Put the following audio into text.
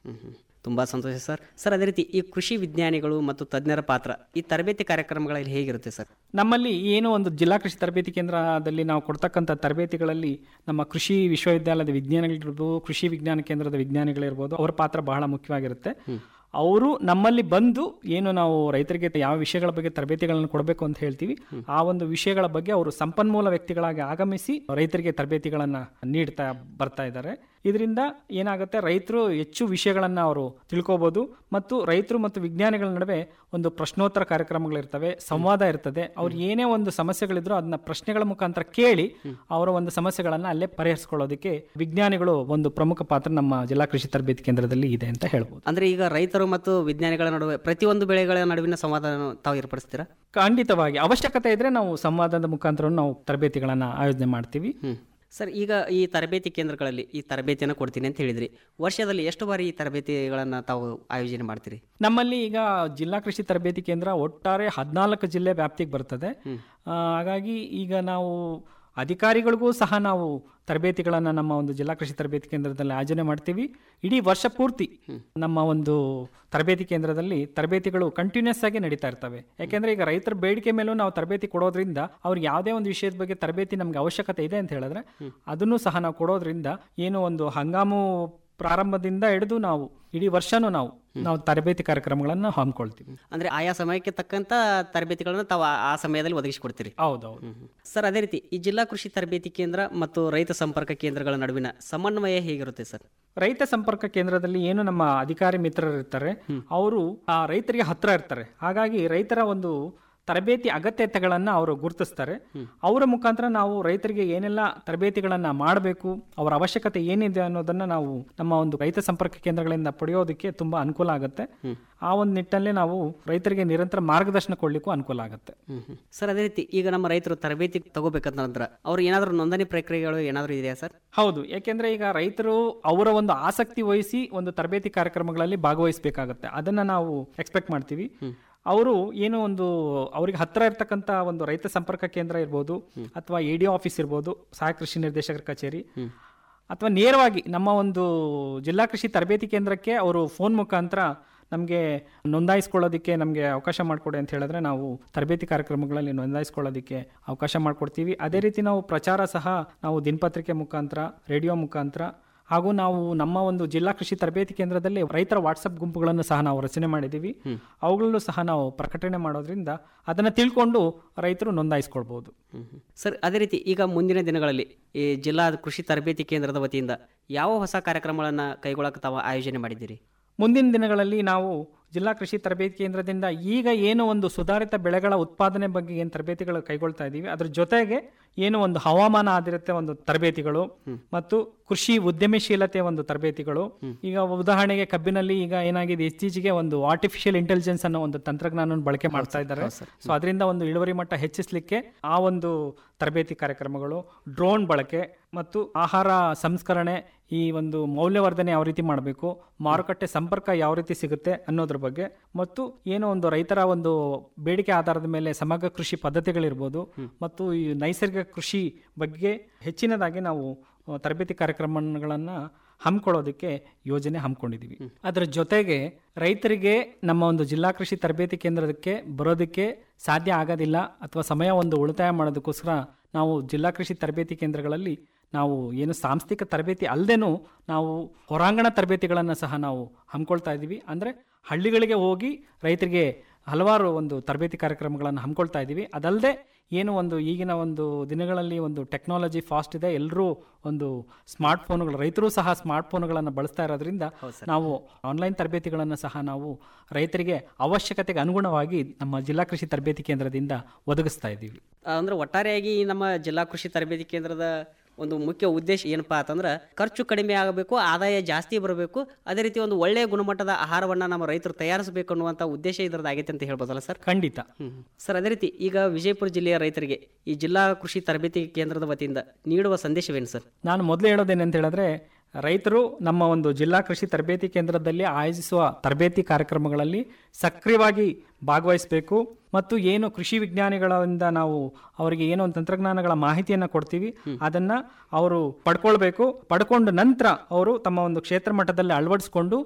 ತುಂಬ ಸಂತೋಷ sir sir ಅದೇ ರೀತಿ ಈ ಕೃಷಿ ವಿಜ್ಞಾನಿಗಳು ಮತ್ತು ತಜ್ಞರ ಪಾತ್ರ ಈ ತರಬೇತಿ ಕಾರ್ಯಕ್ರಮಗಳಲ್ಲಿ ಹೇಗಿರುತ್ತೆ ಸರ್ ನಮ್ಮಲ್ಲಿ ಏನು ಒಂದು ಜಿಲ್ಲಾ ಕೃಷಿ ತರಬೇತಿ ಕೇಂದ್ರದಲ್ಲಿ ನಾವು ಕೊಡ್ತಕ್ಕಂಥ ತರಬೇತಿಗಳಲ್ಲಿ ನಮ್ಮ ಕೃಷಿ ವಿಶ್ವವಿದ್ಯಾಲಯದ ವಿಜ್ಞಾನಿಗಳಿರ್ಬೋದು ಕೃಷಿ ವಿಜ್ಞಾನ ಕೇಂದ್ರದ ವಿಜ್ಞಾನಿಗಳಿರ್ಬೋದು ಅವರ ಪಾತ್ರ ಬಹಳ ಮುಖ್ಯವಾಗಿರುತ್ತೆ ಅವರು ನಮ್ಮಲ್ಲಿ ಬಂದು ಏನು ನಾವು ರೈತರಿಗೆ ಯಾವ ವಿಷಯಗಳ ಬಗ್ಗೆ ತರಬೇತಿಗಳನ್ನು ಕೊಡಬೇಕು ಅಂತ ಹೇಳ್ತೀವಿ ಆ ಒಂದು ವಿಷಯಗಳ ಬಗ್ಗೆ ಅವರು ಸಂಪನ್ಮೂಲ ವ್ಯಕ್ತಿಗಳಾಗಿ ಆಗಮಿಸಿ ರೈತರಿಗೆ ತರಬೇತಿಗಳನ್ನು ನೀಡ್ತಾ ಬರ್ತಾ ಇದ್ದಾರೆ ಇದರಿಂದ ಏನಾಗುತ್ತೆ ರೈತರು ಹೆಚ್ಚು ವಿಷಯಗಳನ್ನು ಅವರು ತಿಳ್ಕೊಬೋದು ಮತ್ತು ರೈತರು ಮತ್ತು ವಿಜ್ಞಾನಿಗಳ ನಡುವೆ ಒಂದು ಪ್ರಶ್ನೋತ್ತರ ಕಾರ್ಯಕ್ರಮಗಳಿರ್ತವೆ ಸಂವಾದ ಇರ್ತದೆ ಅವ್ರು ಏನೇ ಒಂದು ಸಮಸ್ಯೆಗಳಿದ್ರು ಅದನ್ನ ಪ್ರಶ್ನೆಗಳ ಮುಖಾಂತರ ಕೇಳಿ ಅವರ ಒಂದು ಸಮಸ್ಯೆಗಳನ್ನು ಅಲ್ಲೇ ಪರಿಹರಿಸ್ಕೊಳ್ಳೋದಕ್ಕೆ ವಿಜ್ಞಾನಿಗಳು ಒಂದು ಪ್ರಮುಖ ಪಾತ್ರ ನಮ್ಮ ಜಿಲ್ಲಾ ಕೃಷಿ ತರಬೇತಿ ಕೇಂದ್ರದಲ್ಲಿ ಇದೆ ಅಂತ ಹೇಳ್ಬೋದು ಅಂದ್ರೆ ಈಗ ರೈತರು ಮತ್ತು ವಿಜ್ಞಾನಿಗಳ ನಡುವೆ ಪ್ರತಿಯೊಂದು ಬೆಳೆಗಳ ನಡುವಿನ ಸಂವಾದ ತಾವು ಏರ್ಪಡಿಸ್ತೀರಾ ಖಂಡಿತವಾಗಿ ಅವಶ್ಯಕತೆ ಇದ್ರೆ ನಾವು ಸಂವಾದದ ಮುಖಾಂತರ ನಾವು ತರಬೇತಿಗಳನ್ನು ಆಯೋಜನೆ ಮಾಡ್ತೀವಿ ಸರ್ ಈಗ ಈ ತರಬೇತಿ ಕೇಂದ್ರಗಳಲ್ಲಿ ಈ ತರಬೇತಿಯನ್ನು ಕೊಡ್ತೀನಿ ಅಂತ ಹೇಳಿದ್ರಿ ವರ್ಷದಲ್ಲಿ ಎಷ್ಟು ಬಾರಿ ಈ ತರಬೇತಿಗಳನ್ನು ತಾವು ಆಯೋಜನೆ ಮಾಡ್ತೀರಿ ನಮ್ಮಲ್ಲಿ ಈಗ ಜಿಲ್ಲಾ ಕೃಷಿ ತರಬೇತಿ ಕೇಂದ್ರ ಒಟ್ಟಾರೆ ಹದಿನಾಲ್ಕು ಜಿಲ್ಲೆ ವ್ಯಾಪ್ತಿಗೆ ಬರ್ತದೆ ಆ, ಹಾಗಾಗಿ ಈಗ ನಾವು ಅಧಿಕಾರಿಗಳಿಗೂ ಸಹ ನಾವು ತರಬೇತಿಗಳನ್ನು ನಮ್ಮ ಒಂದು ಜಿಲ್ಲಾ ಕೃಷಿ ತರಬೇತಿ ಕೇಂದ್ರದಲ್ಲಿ ಆಯೋಜನೆ ಮಾಡ್ತೀವಿ ಇಡೀ ವರ್ಷ ಪೂರ್ತಿ ನಮ್ಮ ಒಂದು ತರಬೇತಿ ಕೇಂದ್ರದಲ್ಲಿ ತರಬೇತಿಗಳು ಕಂಟಿನ್ಯೂಸ್ ಆಗಿ ನಡೀತಾ ಇರ್ತವೆ ಯಾಕೆಂದ್ರೆ ಈಗ ರೈತರ ಬೇಡಿಕೆ ಮೇಲೂ ನಾವು ತರಬೇತಿ ಕೊಡೋದ್ರಿಂದ ಅವ್ರಿಗೆ ಯಾವುದೇ ಒಂದು ವಿಷಯದ ಬಗ್ಗೆ ತರಬೇತಿ ನಮ್ಗೆ ಅವಶ್ಯಕತೆ ಇದೆ ಅಂತ ಹೇಳಿದ್ರೆ ಅದನ್ನು ಸಹ ನಾವು ಕೊಡೋದ್ರಿಂದ ಏನು ಒಂದು ಹಂಗಾಮು ಪ್ರಾರಂಭದಿಂದ ಹಿಡಿದು ನಾವು ಇಡೀ ವರ್ಷನೂ ನಾವು ನಾವು ತರಬೇತಿ ಕಾರ್ಯಕ್ರಮಗಳನ್ನು ಹಮ್ಮಿಕೊಳ್ತೀವಿ ಅಂದ್ರೆ ಆಯಾ ಸಮಯಕ್ಕೆ ತಕ್ಕಂತ ತರಬೇತಿಗಳನ್ನು ತಾವು ಆ- ಆ ಸಮಯದಲ್ಲಿ ಒದಗಿಸಿಕೊಡ್ತೀರಿ ಹೌದೌದು ಸರ್ ಅದೇ ರೀತಿ ಈ ಜಿಲ್ಲಾ ಕೃಷಿ ತರಬೇತಿ ಕೇಂದ್ರ ಮತ್ತು ರೈತ ಸಂಪರ್ಕ ಕೇಂದ್ರಗಳ ನಡುವಿನ ಸಮನ್ವಯ ಹೇಗಿರುತ್ತೆ ಸರ್ ರೈತ ಸಂಪರ್ಕ ಕೇಂದ್ರದಲ್ಲಿ ಏನು ನಮ್ಮ ಅಧಿಕಾರಿ ಮಿತ್ರರು ಇರ್ತಾರೆ ಅವರು ಆ ರೈತರಿಗೆ ಹತ್ರ ಇರ್ತಾರೆ ಹಾಗಾಗಿ ರೈತರ ಒಂದು ತರಬೇತಿ ಅಗತ್ಯತೆಗಳನ್ನು ಅವರು ಗುರುತಿಸ್ತಾರೆ ಅವರ ಮುಖಾಂತರ ನಾವು ರೈತರಿಗೆ ಏನೆಲ್ಲ ತರಬೇತಿಗಳನ್ನು ಮಾಡಬೇಕು ಅವರ ಅವಶ್ಯಕತೆ ಏನಿದೆ ಅನ್ನೋದನ್ನ ನಾವು ನಮ್ಮ ಒಂದು ರೈತ ಸಂಪರ್ಕ ಕೇಂದ್ರಗಳಿಂದ ಪಡೆಯೋದಕ್ಕೆ ತುಂಬಾ ಅನುಕೂಲ ಆಗುತ್ತೆ ಆ ಒಂದು ನಿಟ್ಟಲ್ಲಿ ನಾವು ರೈತರಿಗೆ ನಿರಂತರ ಮಾರ್ಗದರ್ಶನ ಕೊಡ್ಲಿಕ್ಕೂ ಅನುಕೂಲ ಆಗುತ್ತೆ ಸರ್ ಅದೇ ರೀತಿ ಈಗ ನಮ್ಮ ರೈತರು ತರಬೇತಿ ತಗೋಬೇಕಂತ ನಂತರ ಅವ್ರು ಏನಾದರೂ ನೋಂದಣಿ ಪ್ರಕ್ರಿಯೆಗಳು ಏನಾದರೂ ಇದೆಯಾ ಸರ್ ಹೌದು ಯಾಕೆಂದ್ರೆ ಈಗ ರೈತರು ಅವರ ಒಂದು ಆಸಕ್ತಿ ವಹಿಸಿ ಒಂದು ತರಬೇತಿ ಕಾರ್ಯಕ್ರಮಗಳಲ್ಲಿ ಭಾಗವಹಿಸಬೇಕಾಗುತ್ತೆ ಅದನ್ನ ನಾವು ಎಕ್ಸ್ಪೆಕ್ಟ್ ಮಾಡ್ತೀವಿ ಅವರು ಏನು ಒಂದು ಅವರಿಗೆ ಹತ್ರ ಇರ್ತಕ್ಕಂಥ ಒಂದು ರೈತ ಸಂಪರ್ಕ ಕೇಂದ್ರ ಇರ್ಬೋದು ಅಥವಾ ಎ ಡಿ ಆಫೀಸ್ ಇರ್ಬೋದು ಸಹಾಯಕ ಕೃಷಿ ನಿರ್ದೇಶಕರ ಕಚೇರಿ ಅಥವಾ ನೇರವಾಗಿ ನಮ್ಮ ಒಂದು ಜಿಲ್ಲಾ ಕೃಷಿ ತರಬೇತಿ ಕೇಂದ್ರಕ್ಕೆ ಅವರು ಫೋನ್ ಮುಖಾಂತರ ನಮಗೆ ನೋಂದಾಯಿಸ್ಕೊಳ್ಳೋದಕ್ಕೆ ನಮಗೆ ಅವಕಾಶ ಮಾಡಿಕೊಡಿ ಅಂತ ಹೇಳಿದ್ರೆ ನಾವು ತರಬೇತಿ ಕಾರ್ಯಕ್ರಮಗಳಲ್ಲಿ ನೋಂದಾಯಿಸ್ಕೊಳ್ಳೋದಕ್ಕೆ ಅವಕಾಶ ಮಾಡಿಕೊಡ್ತೀವಿ ಅದೇ ರೀತಿ ನಾವು ಪ್ರಚಾರ ಸಹ ನಾವು ದಿನಪತ್ರಿಕೆ ಮುಖಾಂತರ ರೇಡಿಯೋ ಮುಖಾಂತರ ಹಾಗೂ ನಾವು ನಮ್ಮ ಒಂದು ಜಿಲ್ಲಾ ಕೃಷಿ ತರಬೇತಿ ಕೇಂದ್ರದಲ್ಲಿ ರೈತರ ವಾಟ್ಸಪ್ ಗುಂಪುಗಳನ್ನು ಸಹ ನಾವು ರಚನೆ ಮಾಡಿದ್ದೀವಿ ಅವುಗಳಲ್ಲೂ ಸಹ ನಾವು ಪ್ರಕಟಣೆ ಮಾಡೋದ್ರಿಂದ ಅದನ್ನು ತಿಳ್ಕೊಂಡು ರೈತರು ನೋಂದಾಯಿಸ್ಕೊಳ್ಬೋದು ಸರ್ ಅದೇ ರೀತಿ ಈಗ ಮುಂದಿನ ದಿನಗಳಲ್ಲಿ ಈ ಜಿಲ್ಲಾ ಕೃಷಿ ತರಬೇತಿ ಕೇಂದ್ರದ ವತಿಯಿಂದ ಯಾವ ಹೊಸ ಕಾರ್ಯಕ್ರಮಗಳನ್ನು ಕೈಗೊಳ್ಳಕ್ಕೆ ತಾವು ಆಯೋಜನೆ ಮಾಡಿದ್ದೀರಿ ಮುಂದಿನ ದಿನಗಳಲ್ಲಿ ನಾವು ಜಿಲ್ಲಾ ಕೃಷಿ ತರಬೇತಿ ಕೇಂದ್ರದಿಂದ ಈಗ ಏನು ಒಂದು ಸುಧಾರಿತ ಬೆಳೆಗಳ ಉತ್ಪಾದನೆ ಬಗ್ಗೆ ಏನು ತರಬೇತಿಗಳು ಕೈಗೊಳ್ತಾ ಇದ್ದೀವಿ ಅದ್ರ ಜೊತೆಗೆ ಏನು ಒಂದು ಹವಾಮಾನ ಆಧಾರಿತ ಒಂದು ತರಬೇತಿಗಳು ಮತ್ತು ಕೃಷಿ ಉದ್ಯಮಶೀಲತೆ ಒಂದು ತರಬೇತಿಗಳು ಈಗ ಉದಾಹರಣೆಗೆ ಕಬ್ಬಿನಲ್ಲಿ ಈಗ ಏನಾಗಿದೆ ಇತ್ತೀಚೆಗೆ ಒಂದು ಆರ್ಟಿಫಿಷಿಯಲ್ ಇಂಟೆಲಿಜೆನ್ಸ್ ಅನ್ನೋ ಒಂದು ತಂತ್ರಜ್ಞಾನವನ್ನು ಬಳಕೆ ಮಾಡ್ತಾ ಇದ್ದಾರೆ ಸೊ ಅದರಿಂದ ಒಂದು ಇಳುವರಿ ಮಟ್ಟ ಹೆಚ್ಚಿಸಲಿಕ್ಕೆ ಆ ಒಂದು ತರಬೇತಿ ಕಾರ್ಯಕ್ರಮಗಳು ಡ್ರೋನ್ ಬಳಕೆ ಮತ್ತು ಆಹಾರ ಸಂಸ್ಕರಣೆ ಈ ಒಂದು ಮೌಲ್ಯವರ್ಧನೆ ಯಾವ ರೀತಿ ಮಾಡಬೇಕು ಮಾರುಕಟ್ಟೆ ಸಂಪರ್ಕ ಯಾವ ರೀತಿ ಸಿಗುತ್ತೆ ಅನ್ನೋದ್ರ ಬಗ್ಗೆ ಮತ್ತು ಏನೋ ಒಂದು ರೈತರ ಒಂದು ಬೇಡಿಕೆ ಆಧಾರದ ಮೇಲೆ ಸಮಗ್ರ ಕೃಷಿ ಪದ್ಧತಿಗಳಿರ್ಬೋದು ಮತ್ತು ಈ ನೈಸರ್ಗಿಕ ಕೃಷಿ ಬಗ್ಗೆ ಹೆಚ್ಚಿನದಾಗಿ ನಾವು ಆ, ತರಬೇತಿ ಕಾರ್ಯಕ್ರಮಗಳನ್ನು ಹಮ್ಮಿಕೊಳ್ಳೋದಕ್ಕೆ ಯೋಜನೆ ಹಮ್ಮಿಕೊಂಡಿದ್ದೀವಿ ಅದರ ಜೊತೆಗೆ ರೈತರಿಗೆ ನಮ್ಮ ಒಂದು ಜಿಲ್ಲಾ ಕೃಷಿ ತರಬೇತಿ ಕೇಂದ್ರಕ್ಕೆ ಬರೋದಕ್ಕೆ ಸಾಧ್ಯ ಆಗೋದಿಲ್ಲ ಅಥವಾ ಸಮಯ ಒಂದು ಉಳಿತಾಯ ಮಾಡೋದಕ್ಕೋಸ್ಕರ ನಾವು ಜಿಲ್ಲಾ ಕೃಷಿ ತರಬೇತಿ ಕೇಂದ್ರಗಳಲ್ಲಿ ನಾವು ಏನು ಸಾಂಸ್ಥಿಕ ತರಬೇತಿ ಅಲ್ಲದೇನೂ ನಾವು ಹೊರಾಂಗಣ ತರಬೇತಿಗಳನ್ನು ಸಹ ನಾವು ಹಮ್ಮಿಕೊಳ್ತಾ ಇದ್ದೀವಿ ಅಂದರೆ ಹಳ್ಳಿಗಳಿಗೆ ಹೋಗಿ ರೈತರಿಗೆ ಹಲವಾರು ಒಂದು ತರಬೇತಿ ಕಾರ್ಯಕ್ರಮಗಳನ್ನು ಹಮ್ಮಿಕೊಳ್ತಾ ಇದ್ದೀವಿ ಅದಲ್ಲದೆ ಏನು ಒಂದು ಈಗಿನ ಒಂದು ದಿನಗಳಲ್ಲಿ ಒಂದು ಟೆಕ್ನಾಲಜಿ ಫಾಸ್ಟ್ ಇದೆ ಎಲ್ಲರೂ ಒಂದು ಸ್ಮಾರ್ಟ್ ಫೋನ್ಗಳು ರೈತರು ಸಹ ಸ್ಮಾರ್ಟ್ ಫೋನ್ಗಳನ್ನು ಬಳಸ್ತಾ ಇರೋದ್ರಿಂದ ನಾವು ಆನ್ಲೈನ್ ತರಬೇತಿಗಳನ್ನು ಸಹ ನಾವು ರೈತರಿಗೆ ಅವಶ್ಯಕತೆಗೆ ಅನುಗುಣವಾಗಿ ನಮ್ಮ ಜಿಲ್ಲಾ ಕೃಷಿ ತರಬೇತಿ ಕೇಂದ್ರದಿಂದ ಒದಗಿಸ್ತಾ ಇದ್ದೀವಿ ಅಂದ್ರೆ ಒಟ್ಟಾರೆಯಾಗಿ ಈ ನಮ್ಮ ಜಿಲ್ಲಾ ಕೃಷಿ ತರಬೇತಿ ಕೇಂದ್ರದ ಒಂದು ಮುಖ್ಯ ಉದ್ದೇಶ ಏನಪ್ಪಾ ಅಂತಂದ್ರೆ ಖರ್ಚು ಕಡಿಮೆ ಆಗಬೇಕು ಆದಾಯ ಜಾಸ್ತಿ ಬರಬೇಕು ಅದೇ ರೀತಿ ಒಂದು ಒಳ್ಳೆಯ ಗುಣಮಟ್ಟದ ಆಹಾರವನ್ನು ನಮ್ಮ ರೈತರು ತಯಾರಿಸಬೇಕು ಅನ್ನುವಂಥ ಉದ್ದೇಶ ಇದರದ್ದು ಆಗೈತೆ ಅಂತ ಹೇಳ್ಬೋದಲ್ಲ ಸರ್ ಖಂಡಿತ ಸರ್ ಅದೇ ರೀತಿ ಈಗ ವಿಜಯಪುರ ಜಿಲ್ಲೆಯ ರೈತರಿಗೆ ಈ ಜಿಲ್ಲಾ ಕೃಷಿ ತರಬೇತಿ ಕೇಂದ್ರದ ವತಿಯಿಂದ ನೀಡುವ ಸಂದೇಶವೇನು ಸರ್ ನಾನು ಮೊದಲು ಹೇಳೋದೇನಂತ ಹೇಳಿದ್ರೆ ರೈತರು ನಮ್ಮ ಒಂದು ಜಿಲ್ಲಾ ಕೃಷಿ ತರಬೇತಿ ಕೇಂದ್ರದಲ್ಲಿ ಆಯೋಜಿಸುವ ತರಬೇತಿ ಕಾರ್ಯಕ್ರಮಗಳಲ್ಲಿ ಸಕ್ರಿಯವಾಗಿ ಭಾಗವಹಿಸಬೇಕು ಮತ್ತು ಏನು ಕೃಷಿ ವಿಜ್ಞಾನಿಗಳಿಂದ ನಾವು ಅವರಿಗೆ ಏನೋ ಒಂದು ತಂತ್ರಜ್ಞಾನಗಳ ಮಾಹಿತಿಯನ್ನು ಕೊಡ್ತೀವಿ ಅದನ್ನ ಅವರು ಪಡ್ಕೊಳ್ಬೇಕು ಪಡ್ಕೊಂಡ ನಂತರ ಅವರು ತಮ್ಮ ಒಂದು ಕ್ಷೇತ್ರ ಮಟ್ಟದಲ್ಲಿ ಅಳವಡಿಸ್ಕೊಂಡು